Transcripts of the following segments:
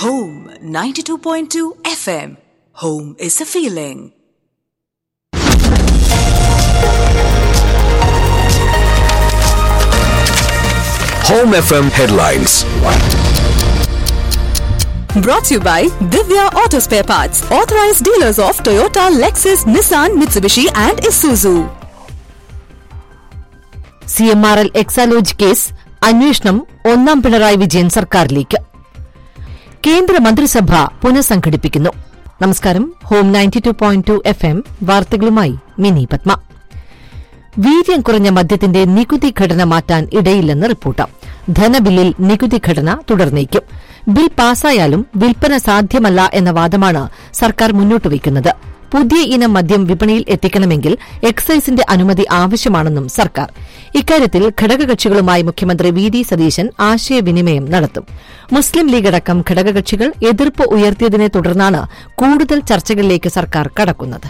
Home 92.2 FM. Home is a feeling. Home FM headlines. Brought to you by Divya Auto Spare Parts, authorized dealers of Toyota, Lexus, Nissan, Mitsubishi, and Isuzu. C M R L Exalogic case അന്വേഷണം ഒന്നാം പിണറായി വിജയൻ സർക്കാരിലേക്ക് കേന്ദ്ര മന്ത്രിസഭ പുനഃസംഘടിപ്പിക്കുന്നു നമസ്കാരം home ninety two point two F M വാർത്തകളുമായി മിനി പത്മ വീര്യം കുറഞ്ഞ മദ്യത്തിന്റെ നികുതി ഘടന മാറ്റാൻ ഇടയില്ലെന്ന് റിപ്പോർട്ട് ധനബില്ലിൽ നികുതി ഘടന തുടർന്നേക്കും ബിൽ പാസായാലും വിൽപ്പന സാധ്യമല്ല എന്ന വാദമാണ് സർക്കാർ മുന്നോട്ട് വയ്ക്കുന്നത് പുതിയ ഇനം മദ്യം വിപണിയിൽ എത്തിക്കണമെങ്കിൽ എക്സൈസിന്റെ അനുമതി ആവശ്യമാണെന്നും സർക്കാർ ഇക്കാര്യത്തിൽ ഘടകകക്ഷികളുമായി മുഖ്യമന്ത്രി വി ഡി സതീശൻ ആശയവിനിമയം നടത്തും മുസ്ലിം ലീഗ് അടക്കം ഘടകകക്ഷികൾ എതിർപ്പ് ഉയർത്തിയതിനെ തുടർന്നാണ് കൂടുതൽ ചർച്ചകളിലേക്ക് സർക്കാർ കടക്കുന്നത്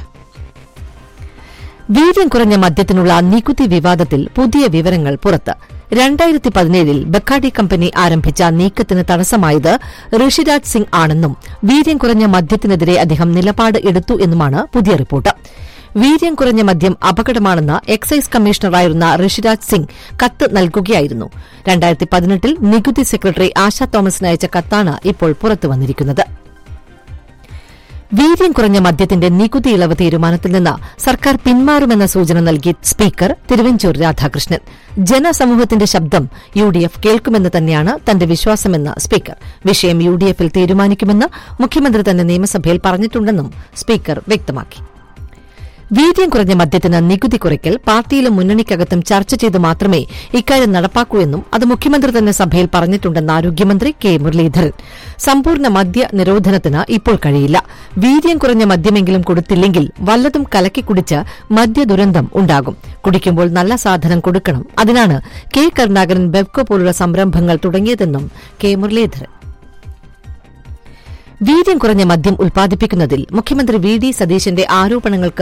വീര്യം കുറഞ്ഞ മദ്യത്തിനുള്ള നികുതി വിവാദത്തിൽ പുതിയ വിവരങ്ങൾ പുറത്ത് രണ്ടായിരത്തി പതിനേഴിൽ ബക്കാഡി കമ്പനി ആരംഭിച്ച നീക്കത്തിന് തടസ്സമായത് ഋഷിരാജ് സിംഗ് ആണെന്നും വീര്യം കുറഞ്ഞ മദ്യത്തിനെതിരെ അദ്ദേഹം നിലപാട് എടുത്തു എന്നുമാണ് പുതിയ റിപ്പോർട്ട് വീര്യം കുറഞ്ഞ മദ്യം അപകടമാണെന്ന് എക്സൈസ് കമ്മീഷണറായിരുന്ന ഋഷിരാജ് സിംഗ് കത്ത് നൽകുകയായിരുന്നു രണ്ടായിരത്തി പതിനെട്ടിൽ നികുതി സെക്രട്ടറി ആശ തോമസിന് അയച്ച കത്താണ് ഇപ്പോൾ പുറത്തുവന്നിരിക്കുന്നത് വീര്യം കുറഞ്ഞ മദ്യത്തിന്റെ നികുതി ഇളവ് തീരുമാനത്തിൽ നിന്ന് സർക്കാർ പിന്മാറുമെന്ന സൂചന നൽകി സ്പീക്കർ തിരുവഞ്ചൂർ രാധാകൃഷ്ണൻ ജനസമൂഹത്തിന്റെ ശബ്ദം യു ഡി എഫ് കേൾക്കുമെന്ന് തന്നെയാണ് തന്റെ വിശ്വാസമെന്ന് സ്പീക്കർ വിഷയം യു ഡി എഫിൽ തീരുമാനിക്കുമെന്ന് മുഖ്യമന്ത്രി തന്നെ നിയമസഭയിൽ പറഞ്ഞിട്ടുണ്ടെന്നും സ്പീക്കർ വ്യക്തമാക്കി വീര്യം കുറഞ്ഞ മദ്യത്തിന് നികുതി കുറയ്ക്കൽ പാർട്ടിയിലും മുന്നണിക്കകത്തും ചർച്ച ചെയ്ത് മാത്രമേ ഇക്കാര്യം നടപ്പാക്കൂ എന്നും അത് മുഖ്യമന്ത്രി തന്നെ സഭയിൽ പറഞ്ഞിട്ടുണ്ടെന്ന് ആരോഗ്യമന്ത്രി കെ മുരളീധരൻ സമ്പൂർണ്ണ മദ്യ നിരോധനത്തിന് ഇപ്പോൾ കഴിയില്ല വീര്യം കുറഞ്ഞ മദ്യമെങ്കിലും കൊടുത്തില്ലെങ്കിൽ വല്ലതും കലക്കി കുടിച്ച് മദ്യദുരന്തം ഉണ്ടാകും കുടിക്കുമ്പോൾ നല്ല സാധനം കൊടുക്കണം അതിനാണ് കെ കരുണാകരൻ ബെവ്കോ പോലുള്ള സംരംഭങ്ങൾ തുടങ്ങിയതെന്നും കെ മുരളീധരൻ വീര്യം കുറഞ്ഞ മദ്യം ഉൽപ്പാദിപ്പിക്കുന്നതിൽ മുഖ്യമന്ത്രി വി ഡി സതീശന്റെ ആരോപണങ്ങൾക്ക്